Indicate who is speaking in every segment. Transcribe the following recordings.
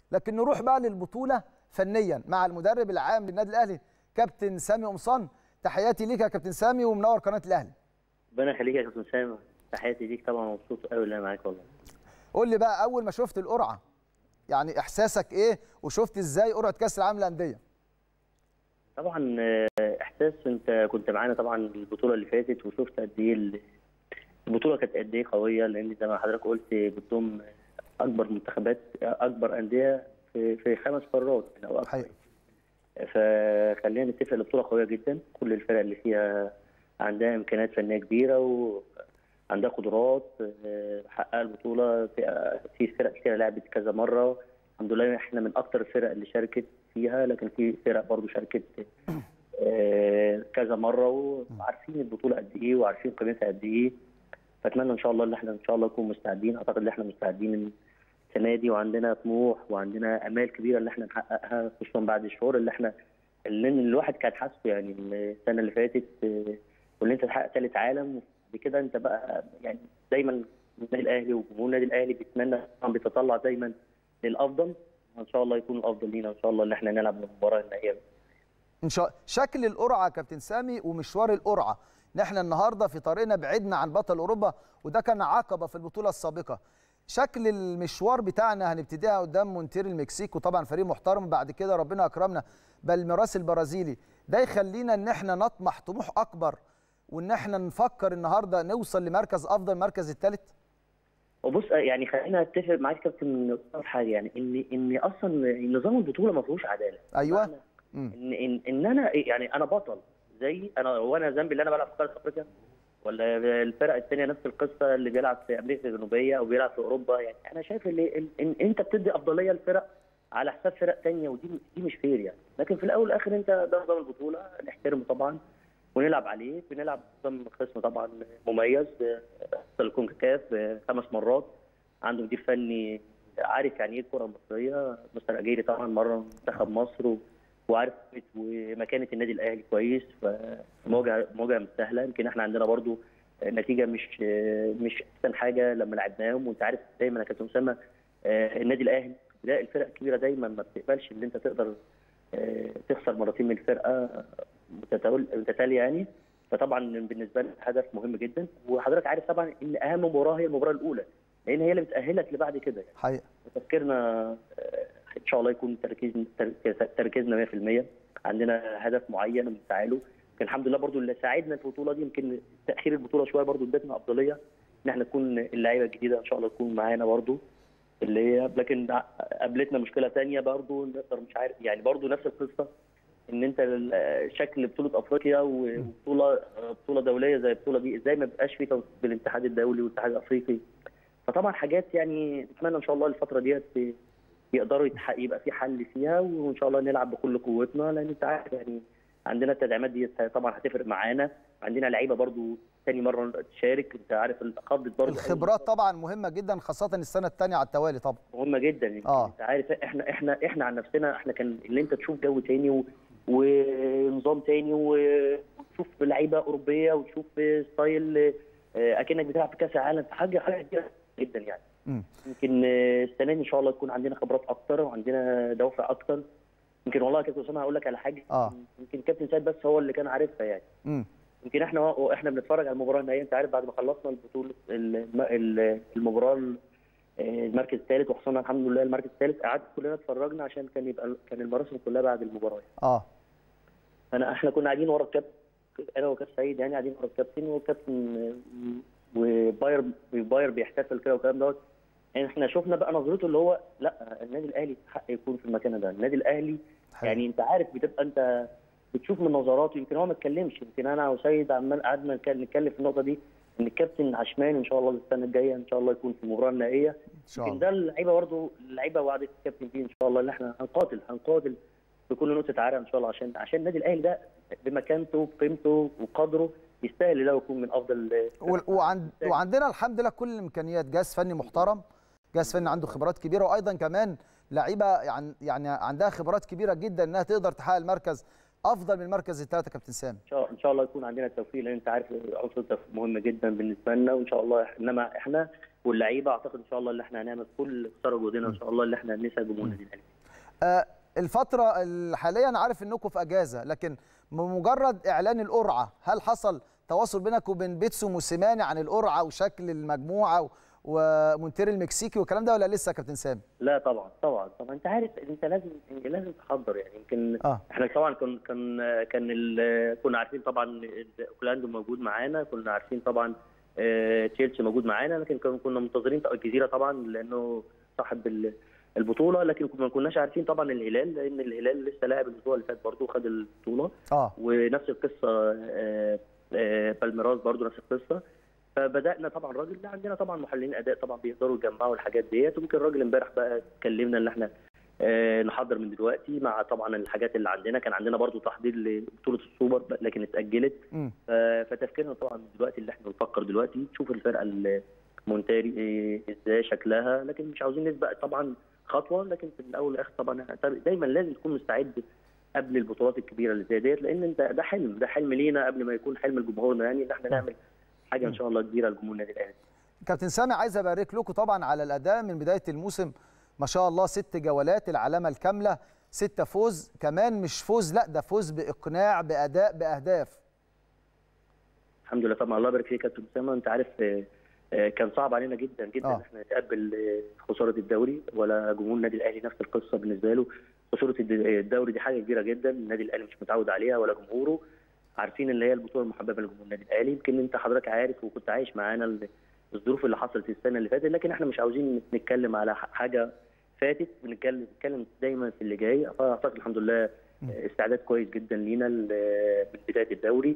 Speaker 1: لكن نروح بقى للبطوله فنيا مع المدرب العام للنادي الاهلي كابتن سامي قمصان تحياتي ليك يا كابتن سامي ومنور قناه الاهلي
Speaker 2: ربنا يخليك يا كابتن سامي تحياتي ليك طبعا مبسوط قوي اللي انا معاك والله
Speaker 1: قول لي بقى اول ما شفت القرعه يعني احساسك ايه وشفت ازاي قرعه كاس العالم للانديه
Speaker 2: طبعا آه، احساس انت كنت معانا طبعا البطوله اللي فاتت وشفت قد ايه ال- البطوله كانت قد ايه قويه لان زي ما حضرتك قلت بتضم اكبر منتخبات اكبر انديه في في خمس قارات او اكثر
Speaker 1: حقيقي
Speaker 2: فخلينا نتفق البطوله قويه جدا كل الفرق اللي فيها عندها امكانيات فنيه كبيره وعندها قدرات آه، حققها البطوله في في فرق كتير لعبت كذا مره الحمد لله احنا من اكتر الفرق اللي شاركت فيها لكن في فرق برضو شاركت آه، كذا مره وعارفين البطوله قد ايه وعارفين قيمتها قد ايه فاتمنى ان شاء الله ان احنا ان شاء الله نكون مستعدين اعتقد ان احنا مستعدين السنه دي وعندنا طموح وعندنا امال كبيره ان احنا نحققها خصوصا بعد الشهور اللي احنا اللي الواحد كان حاسه يعني السنه اللي فاتت آه، واللي انت تحقق ثالث عالم بكده انت بقى يعني دايما النادي الاهلي وجمهور النادي الاهلي بيتمنى طبعا بيتطلع دايما للافضل وان شاء الله يكون الافضل لينا وان شاء الله ان احنا نلعب المباراه النهائيه
Speaker 1: ان شاء شكل القرعه يا كابتن سامي ومشوار القرعه ان احنا النهارده في طريقنا بعدنا عن بطل اوروبا وده كان عقبه في البطوله السابقه شكل المشوار بتاعنا هنبتديها قدام مونتير المكسيك وطبعا فريق محترم بعد كده ربنا اكرمنا بالميراث البرازيلي ده يخلينا ان احنا نطمح طموح اكبر وان احنا نفكر النهارده نوصل لمركز افضل المركز الثالث
Speaker 2: وبص يعني خلينا اتفق معاك كابتن في حاجه يعني ان ان اصلا نظام البطوله ما فيهوش عداله
Speaker 1: ايوه
Speaker 2: بمعنى
Speaker 1: مم.
Speaker 2: ان ان ان انا يعني انا بطل زي انا وانا ذنبي اللي انا بلعب في قاره افريقيا ولا الفرق الثانيه نفس القصه اللي بيلعب في امريكا الجنوبيه او بيلعب في اوروبا يعني انا شايف ان ان, إن انت بتدي افضليه للفرق على حساب فرق ثانيه ودي دي مش فير يعني لكن في الاول والاخر انت ده نظام البطوله نحترمه طبعا ونلعب عليه بنلعب قدام خصم طبعا مميز آه، الكونكاكاف آه، خمس مرات عنده مدير فني عارف يعني ايه الكره المصريه مستر اجيري طبعا مره منتخب مصر و- وعارف قيمة ومكانه النادي الاهلي كويس فمواجهه مواجهه مش سهله يمكن احنا عندنا برضو النتيجه مش مش احسن حاجه لما لعبناهم وانت عارف دايما يا كابتن اسامه آه، النادي الاهلي لا الفرق الكبيره دايما ما بتقبلش ان انت تقدر آه، تخسر مرتين من الفرقه متتول- متتاليه يعني فطبعا بالنسبه لنا هدف مهم جدا وحضرتك عارف طبعا ان اهم مباراه هي المباراه الاولى لان هي اللي بتاهلك لبعد كده يعني
Speaker 1: حقيقه
Speaker 2: تفكيرنا آه، ان شاء الله يكون تركيز تر- تركيزنا 100% عندنا هدف معين بنسعى له يمكن الحمد لله برضو اللي ساعدنا في البطوله دي يمكن تاخير البطوله شويه برضو ادتنا افضليه ان احنا تكون اللعيبه الجديده ان شاء الله تكون معانا برضو اللي هي لكن قابلتنا مشكله ثانيه برضو نقدر مش عارف يعني برضو نفس القصه ان انت ال- شكل بطوله افريقيا وبطوله بطوله دوليه زي البطوله دي ازاي ما بيبقاش في تنسيق بين الاتحاد الدولي والاتحاد الافريقي فطبعا حاجات يعني نتمنى ان شاء الله الفتره ديت يقدروا يتح- يبقى في حل فيها وان شاء الله نلعب بكل قوتنا لان انت عارف يعني عندنا التدعيمات دي طبعا هتفرق معانا عندنا لعيبه برضو تاني مره تشارك انت عارف خضت برضو
Speaker 1: الخبرات طبعا مهمه جدا خاصه السنه الثانيه على التوالي طبعا
Speaker 2: مهمه جدا يعني
Speaker 1: آه.
Speaker 2: انت عارف احنا احنا احنا عن نفسنا احنا كان اللي انت تشوف جو تاني و... ونظام تاني و- وتشوف لعيبه اوروبيه وتشوف ستايل آه، اكنك بتلعب في كاس العالم حاجه حاجه كبيره جدا يعني
Speaker 1: مم.
Speaker 2: يمكن آه، السنه دي ان شاء الله تكون عندنا خبرات اكتر وعندنا دوافع اكتر يمكن والله يا كابتن اسامه هقول لك على حاجه
Speaker 1: آه.
Speaker 2: يمكن كابتن سيد بس هو اللي كان عارفها يعني
Speaker 1: مم.
Speaker 2: يمكن احنا واحنا بنتفرج على المباراه النهائيه انت عارف بعد ما خلصنا البطوله الم- ال- المباراه ال- المركز الثالث وحصلنا الحمد لله المركز الثالث قعدت كلنا اتفرجنا عشان كان يبقى كان المراسم كلها بعد المباراه
Speaker 1: اه
Speaker 2: انا احنا كنا قاعدين ورا الكابتن انا وكابتن سعيد يعني قاعدين ورا الكابتن والكابتن وباير باير بيحتفل كده والكلام دوت يعني احنا شفنا بقى نظرته اللي هو لا النادي الاهلي حق يكون في المكان ده النادي الاهلي
Speaker 1: حقيقي.
Speaker 2: يعني انت عارف بتبقى انت بتشوف من نظراته يمكن هو ما اتكلمش يمكن انا وسيد عمال قعدنا نتكلم نتكلم في النقطه دي ان الكابتن عشمان ان شاء الله السنه الجايه ان شاء الله يكون في المباراه النهائيه
Speaker 1: ان شاء
Speaker 2: يمكن
Speaker 1: الله
Speaker 2: ده اللعيبه برضه اللعيبه وعدت الكابتن فيه ان شاء الله ان احنا هنقاتل هنقاتل بكل نقطه عرق ان شاء الله عشان عشان النادي الاهلي ده بمكانته بقيمته وقدره يستاهل له يكون من افضل
Speaker 1: وال- وعند وعندنا الحمد لله كل الامكانيات جهاز فني محترم جهاز فني عنده خبرات كبيره وايضا كمان لعيبه يعني يعني عندها خبرات كبيره جدا انها تقدر تحقق المركز افضل من المركز الثالث يا كابتن سامي
Speaker 2: ان شاء ان شاء الله يكون عندنا التوفيق لان انت عارف عنصر التوفيق مهم جدا بالنسبه لنا وان شاء الله انما احنا واللعيبه اعتقد ان شاء الله اللي احنا هنعمل كل قصارى جهدنا ان شاء الله اللي احنا نسعد جمهور النادي الاهلي
Speaker 1: آه، الفترة الحالية أنا عارف إنكم في أجازة لكن بمجرد إعلان القرعة هل حصل تواصل بينك وبين بيتسو موسيماني عن القرعة وشكل المجموعة و- ومونتير المكسيكي والكلام ده ولا لسه يا كابتن سامي؟
Speaker 2: لا طبعا طبعا طبعا انت عارف انت لازم لازم تحضر يعني يمكن
Speaker 1: اه
Speaker 2: احنا طبعا كان كان كان ال- كنا عارفين طبعا اوكلاند موجود معانا كنا عارفين طبعا آه، تشيلسي موجود معانا لكن كان- كنا منتظرين الجزيره طبعا لانه صاحب ال- البطوله لكن ما كناش عارفين طبعا الهلال لان الهلال لسه لاعب البطوله اللي فاتت برضه خد البطوله
Speaker 1: اه
Speaker 2: ونفس القصه آه، آه، بالميراس برضو نفس القصه فبدانا طبعا الراجل ده عندنا طبعا محللين اداء طبعا بيقدروا يجمعوا الحاجات ديت وممكن الراجل امبارح بقى اتكلمنا ان احنا آه، نحضر من دلوقتي مع طبعا الحاجات اللي عندنا كان عندنا برضو تحضير لبطوله السوبر بقى، لكن اتاجلت
Speaker 1: مم.
Speaker 2: ف- فتفكيرنا طبعا دلوقتي اللي احنا بنفكر دلوقتي نشوف الفرقه المونتاري إيه ازاي شكلها لكن مش عاوزين نسبق طبعا خطوه لكن في الاول والاخر طبعا دايما لازم تكون مستعد قبل البطولات الكبيره اللي زي ديت لان انت ده حلم ده حلم لينا قبل ما يكون حلم لجمهورنا يعني ان احنا نعمل حاجه ان شاء الله كبيره لجمهور النادي الاهلي
Speaker 1: كابتن سامي عايز ابارك لكم طبعا على الاداء من بدايه الموسم ما شاء الله ست جولات العلامه الكامله ستة فوز كمان مش فوز لا ده فوز باقناع باداء باهداف
Speaker 2: الحمد لله طبعا الله يبارك فيك يا كابتن اسامه انت عارف آه، آه، كان صعب علينا جدا جدا
Speaker 1: آه.
Speaker 2: ان احنا نتقبل آه، خساره الدوري ولا جمهور النادي الاهلي نفس القصه بالنسبه له خساره الد- الدوري دي حاجه كبيره جدا النادي الاهلي مش متعود عليها ولا جمهوره عارفين اللي هي البطوله المحببه لجمهور النادي الاهلي يمكن انت حضرتك عارف وكنت عايش معانا ال- الظروف اللي حصلت السنه اللي فاتت لكن احنا مش عاوزين نتكلم على ح- حاجه فاتت بنتكلم بنتكلم دايما في اللي جاي فاعتقد الحمد لله استعداد كويس جدا لينا ل- من بدايه الدوري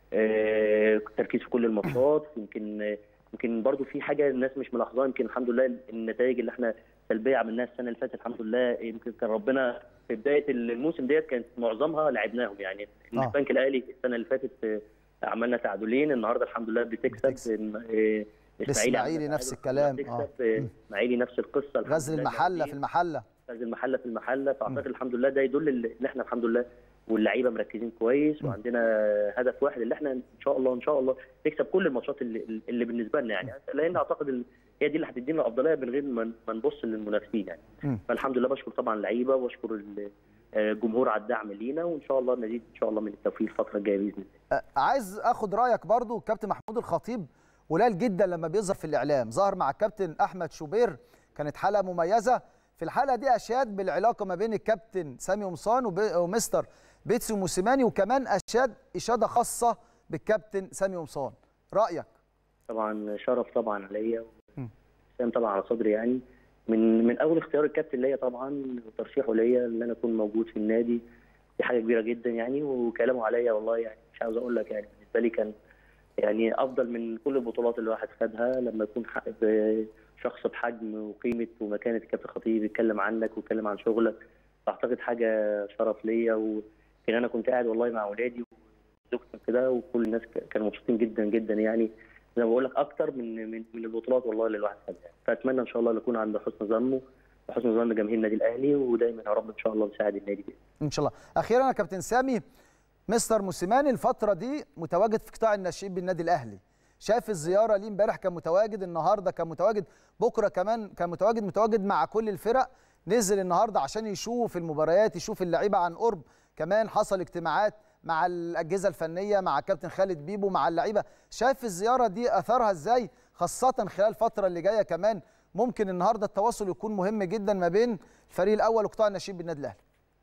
Speaker 2: آه، تركيز في كل الماتشات يمكن يمكن برضو في حاجه الناس مش ملاحظاها يمكن الحمد لله النتائج اللي احنا سلبيه عملناها السنه اللي فاتت الحمد لله يمكن كان ربنا في بدايه الموسم ديت كانت معظمها لعبناهم يعني
Speaker 1: آه.
Speaker 2: البنك الاهلي السنه اللي فاتت آه، عملنا تعادلين النهارده الحمد لله
Speaker 1: بتكسب.
Speaker 2: بتكسب آه،
Speaker 1: الإسماعيلي
Speaker 2: عملنا
Speaker 1: نفس
Speaker 2: تعادل،
Speaker 1: الكلام.
Speaker 2: بتكسب
Speaker 1: آه.
Speaker 2: آه،
Speaker 1: مم.
Speaker 2: اسماعيلي نفس القصه الحمد
Speaker 1: غزل
Speaker 2: لله
Speaker 1: المحله
Speaker 2: جاهزين.
Speaker 1: في المحله
Speaker 2: فاز المحله في المحله فاعتقد الحمد لله ده يدل ان احنا الحمد لله واللعيبه مركزين كويس
Speaker 1: م.
Speaker 2: وعندنا هدف واحد اللي احنا ان شاء الله ان شاء الله نكسب كل الماتشات اللي, اللي بالنسبه لنا يعني لان اعتقد ال- هي دي اللي هتدينا الافضليه من غير ما ما نبص للمنافسين يعني
Speaker 1: م.
Speaker 2: فالحمد لله بشكر طبعا اللعيبه واشكر ال- آه، الجمهور على الدعم لينا وان شاء الله نزيد ان شاء الله من التوفيق الفتره الجايه باذن الله
Speaker 1: آه، عايز اخد رايك برضو الكابتن محمود الخطيب قليل جدا لما بيظهر في الاعلام ظهر مع الكابتن احمد شوبير كانت حلقه مميزه في الحلقه دي اشاد بالعلاقه ما بين الكابتن سامي قمصان وب- ومستر بيتسو موسيماني وكمان اشاد اشاده خاصه بالكابتن سامي قمصان رايك
Speaker 2: طبعا شرف طبعا عليا
Speaker 1: م.
Speaker 2: وسام طبعا على صدري يعني من من اول اختيار الكابتن ليا طبعا وترشيحه ليا ان انا اكون موجود في النادي دي حاجه كبيره جدا يعني وكلامه عليا والله يعني مش عاوز اقول لك يعني بالنسبه لي كان يعني افضل من كل البطولات اللي الواحد خدها لما يكون ح- ب- شخص بحجم وقيمه ومكانه الكابتن خطيب يتكلم عنك ويتكلم عن شغلك فاعتقد حاجه شرف ليا وكان انا كنت قاعد والله مع اولادي وزوجتي كده وكل الناس ك- كانوا مبسوطين جدا جدا يعني زي ما بقول لك اكتر من من من البطولات والله اللي الواحد خدها يعني. فاتمنى ان شاء الله نكون عند حسن ظنه وحسن ظن جماهير النادي الاهلي ودايما يا رب ان شاء الله نساعد النادي بإذن
Speaker 1: ان شاء الله اخيرا يا كابتن سامي مستر موسيماني الفتره دي متواجد في قطاع الناشئين بالنادي الاهلي شاف الزياره ليه امبارح كان متواجد النهارده كان متواجد بكره كمان كان متواجد متواجد مع كل الفرق نزل النهارده عشان يشوف المباريات يشوف اللعيبه عن قرب كمان حصل اجتماعات مع الاجهزه الفنيه مع كابتن خالد بيبو مع اللعيبه شايف الزياره دي اثرها ازاي خاصه خلال الفتره اللي جايه كمان ممكن النهارده التواصل يكون مهم جدا ما بين الفريق الاول وقطاع الناشئين بالنادي الاهلي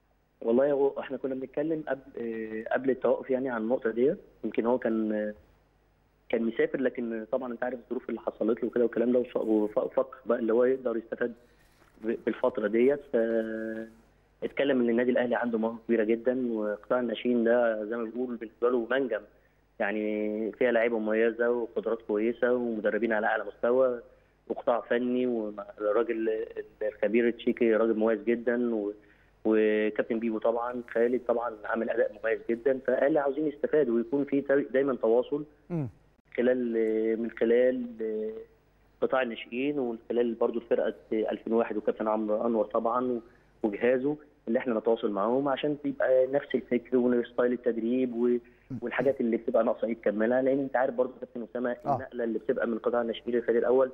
Speaker 2: والله هو احنا كنا بنتكلم قبل آه، قبل التوقف يعني عن النقطه ديت يمكن هو كان آه، كان مسافر لكن طبعا انت عارف الظروف اللي حصلت له كده والكلام ده وف- وفكر بقى اللي هو يقدر يستفاد ب- بالفتره ديت ف اتكلم ان النادي الاهلي عنده مواهب كبيره جدا وقطاع الناشئين ده زي ما بيقول بالنسبه له منجم يعني فيها لعيبه مميزه وقدرات كويسه ومدربين على اعلى مستوى وقطاع فني والراجل الخبير التشيكي راجل مميز جدا و وكابتن بيبو طبعا خالد طبعا عامل اداء مميز جدا فقال لي عاوزين يستفادوا ويكون في تا- دايما تواصل
Speaker 1: مم.
Speaker 2: خلال من خلال قطاع الناشئين ومن خلال برضو فرقه 2001 وكابتن عمرو انور طبعا وجهازه اللي احنا نتواصل معاهم عشان تبقى نفس الفكر وستايل التدريب و- والحاجات اللي بتبقى ناقصه ايه تكملها لان انت عارف برضو كابتن اسامه
Speaker 1: آه.
Speaker 2: النقله اللي بتبقى من قطاع الناشئين للفريق الاول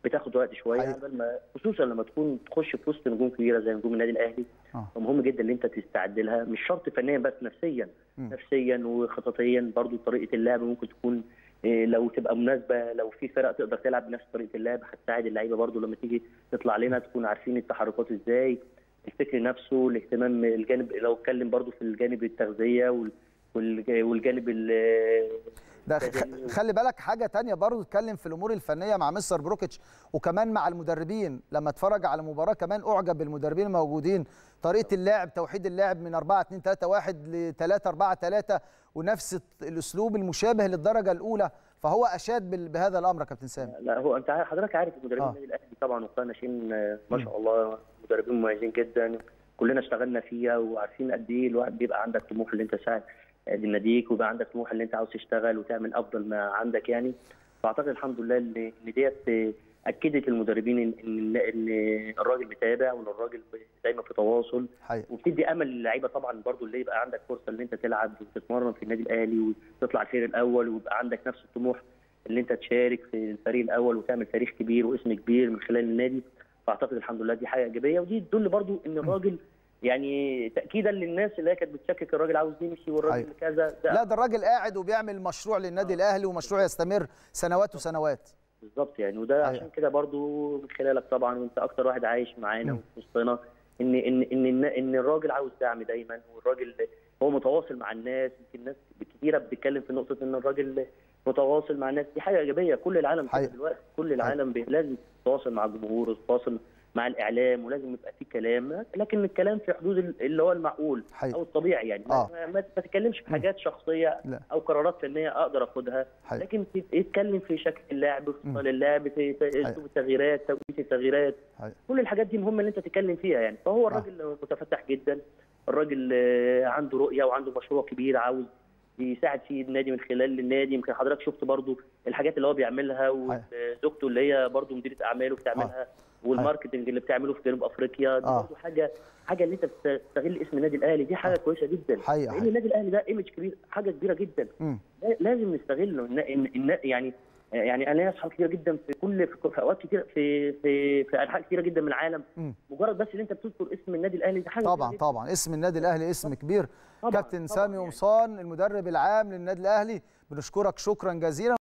Speaker 2: بتاخد وقت شويه
Speaker 1: حقيقي.
Speaker 2: قبل ما خصوصا لما تكون تخش في وسط نجوم كبيره زي نجوم النادي الاهلي
Speaker 1: آه.
Speaker 2: فمهم جدا ان انت تستعد لها مش شرط فنيا بس نفسيا
Speaker 1: مم.
Speaker 2: نفسيا وخططيا برضو طريقه اللعب ممكن تكون إيه، لو تبقى مناسبه لو في فرق تقدر تلعب بنفس طريقه اللعب هتساعد اللعيبه برضو لما تيجي تطلع لنا تكون عارفين التحركات ازاي الفكر نفسه الاهتمام الجانب لو اتكلم برضو في الجانب التغذيه وال- والج- والجانب ال-
Speaker 1: ده خ-
Speaker 2: بدني.
Speaker 1: خلي بالك حاجه تانية برضو اتكلم في الامور الفنيه مع مستر بروكيتش وكمان مع المدربين لما اتفرج على المباراه كمان اعجب بالمدربين الموجودين طريقه اللعب توحيد اللعب من 4 2 3 1 ل 3 4 3 ونفس الت- الاسلوب المشابه للدرجه الاولى فهو اشاد بال- بهذا الامر يا كابتن سامي
Speaker 2: لا هو انت عارف- حضرتك عارف مدربين
Speaker 1: آه.
Speaker 2: النادي الاهلي طبعا وقطاع ناشئين آه، ما
Speaker 1: مم.
Speaker 2: شاء الله مدربين مميزين جدا كلنا اشتغلنا فيها وعارفين قد ايه الواحد بيبقى عندك طموح اللي انت تساعد آه، ناديك ويبقى عندك طموح اللي انت عاوز تشتغل وتعمل افضل ما عندك يعني فاعتقد الحمد لله ان إن ديت آه، اكدت المدربين ان ان إن الراجل متابع وان الراجل دايما في تواصل
Speaker 1: حقيقي
Speaker 2: وبتدي امل للعيبه طبعا برضو اللي يبقى عندك فرصه ان انت تلعب وتتمرن في النادي الاهلي وتطلع الفريق الاول ويبقى عندك نفس الطموح اللي انت تشارك في الفريق الاول وتعمل تاريخ كبير واسم كبير من خلال النادي فاعتقد الحمد لله دي حاجه ايجابيه ودي تدل برضو ان الراجل يعني تاكيدا للناس اللي هي كانت بتشكك الراجل عاوز يمشي والراجل
Speaker 1: أيوة.
Speaker 2: كذا ده
Speaker 1: لا ده الراجل قاعد وبيعمل مشروع للنادي الاهلي ومشروع يستمر سنوات وسنوات
Speaker 2: بالظبط يعني وده
Speaker 1: أيوة.
Speaker 2: عشان كده برضو من خلالك طبعا وانت اكتر واحد عايش معانا
Speaker 1: مم.
Speaker 2: وفي وسطنا ان ان ان ان الراجل عاوز دعم دايما والراجل هو متواصل مع الناس يمكن الناس كتيره بتتكلم في نقطه ان الراجل متواصل مع الناس دي حاجه ايجابيه كل العالم كده
Speaker 1: حقيقي.
Speaker 2: دلوقتي كل العالم بي- لازم يتواصل مع الجمهور ويتواصل مع الاعلام ولازم يبقى في كلام لكن الكلام في حدود ال- اللي هو المعقول
Speaker 1: حقيقي
Speaker 2: او الطبيعي يعني
Speaker 1: آه.
Speaker 2: ما, ما ما تتكلمش في حاجات شخصيه
Speaker 1: لا.
Speaker 2: او قرارات فنيه اقدر اخدها
Speaker 1: حقيقي
Speaker 2: لكن تتكلم في شكل اللعب في
Speaker 1: مم.
Speaker 2: خطى اللعب في في اسلوب التغييرات توقيت التغييرات
Speaker 1: حقيقي.
Speaker 2: كل الحاجات دي مهمه ان انت تتكلم فيها يعني فهو الراجل متفتح جدا الراجل آه، عنده رؤيه وعنده مشروع كبير عاوز يساعد فيه النادي من خلال النادي يمكن حضرتك شفت برضو الحاجات اللي هو بيعملها وزوجته اللي هي برضو مديره اعماله بتعملها والماركتنج اللي بتعمله في جنوب افريقيا دي
Speaker 1: آه.
Speaker 2: برضو حاجه حاجه اللي انت بتستغل اسم النادي الاهلي دي حاجه كويسه جدا
Speaker 1: حقيقي،
Speaker 2: لان
Speaker 1: حقيقي.
Speaker 2: النادي الاهلي ده ايمج كبير حاجه كبيره جدا
Speaker 1: مم.
Speaker 2: لا- لازم نستغله إن إن إن يعني يعني انا ليا اصحاب كتير جدا في كل في في اوقات كتير في في في انحاء كتيره جدا من العالم
Speaker 1: مم.
Speaker 2: مجرد بس ان انت بتذكر اسم النادي الاهلي دي حاجه
Speaker 1: طبعا
Speaker 2: كبيرة
Speaker 1: طبعا اسم النادي الاهلي اسم كبير
Speaker 2: طبعاً،
Speaker 1: كابتن
Speaker 2: طبعاً
Speaker 1: سامي
Speaker 2: يعني.
Speaker 1: قمصان المدرب العام للنادي الاهلي بنشكرك شكرا جزيلا